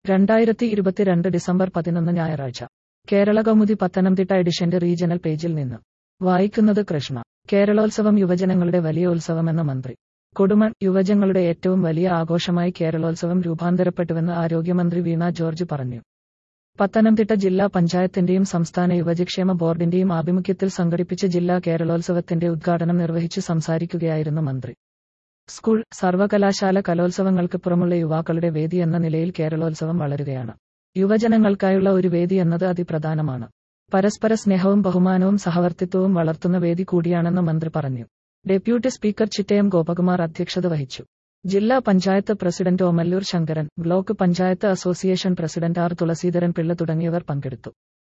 രണ്ടായിരത്തി ഇരുപത്തിരണ്ട് ഡിസംബർ പതിനൊന്ന് ഞായറാഴ്ച കേരള കൗമുദി പത്തനംതിട്ട എഡിഷന്റെ റീജിയണൽ പേജിൽ നിന്ന് വായിക്കുന്നത് കൃഷ്ണ കേരളോത്സവം യുവജനങ്ങളുടെ വലിയ ഉത്സവമെന്ന മന്ത്രി കൊടുമൺ യുവജനങ്ങളുടെ ഏറ്റവും വലിയ ആഘോഷമായി കേരളോത്സവം രൂപാന്തരപ്പെട്ടുവെന്ന് ആരോഗ്യമന്ത്രി വീണ ജോർജ് പറഞ്ഞു പത്തനംതിട്ട ജില്ലാ പഞ്ചായത്തിന്റെയും സംസ്ഥാന യുവജക്ഷേമ ബോർഡിന്റെയും ആഭിമുഖ്യത്തിൽ സംഘടിപ്പിച്ച ജില്ലാ കേരളോത്സവത്തിന്റെ ഉദ്ഘാടനം നിർവഹിച്ചു സംസാരിക്കുകയായിരുന്നു മന്ത്രി സ്കൂൾ സർവകലാശാല കലോത്സവങ്ങൾക്ക് പുറമുള്ള യുവാക്കളുടെ വേദി എന്ന നിലയിൽ കേരളോത്സവം വളരുകയാണ് യുവജനങ്ങൾക്കായുള്ള ഒരു വേദി എന്നത് അതിപ്രധാനമാണ് പരസ്പര സ്നേഹവും ബഹുമാനവും സഹവർത്തിത്വവും വളർത്തുന്ന വേദി കൂടിയാണെന്ന് മന്ത്രി പറഞ്ഞു ഡെപ്യൂട്ടി സ്പീക്കർ ചിറ്റയം ഗോപകുമാർ അധ്യക്ഷത വഹിച്ചു ജില്ലാ panchayat president Omalloor Sankaran block panchayat association president R Thulaseedharan Pillai തുടങ്ങിയവർ പങ്കെടുത്തു